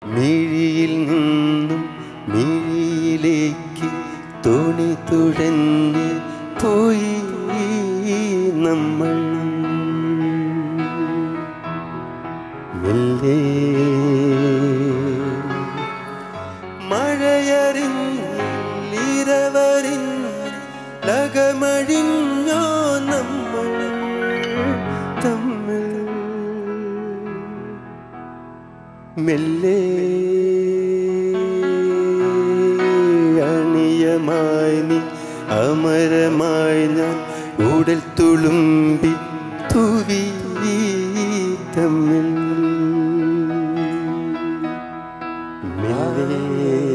മിഴിയിൽ നിന്നും മിഴിയിലേക്ക് തുണി തുഴഞ്ഞ് പോയി നമ്മൾ മെല്ലെ മഴയറിഞ്ഞിരവറിഞ്ഞ് ലകമഴിഞ്ഞോ നമ്മൾ തമ്മിൽ മെല്ലെ അണിയമായി നീ അമരമായി ഞാൻ ഉടൽ തുളുമ്പി തൂവി തമ്മിൽ മെല്ലെ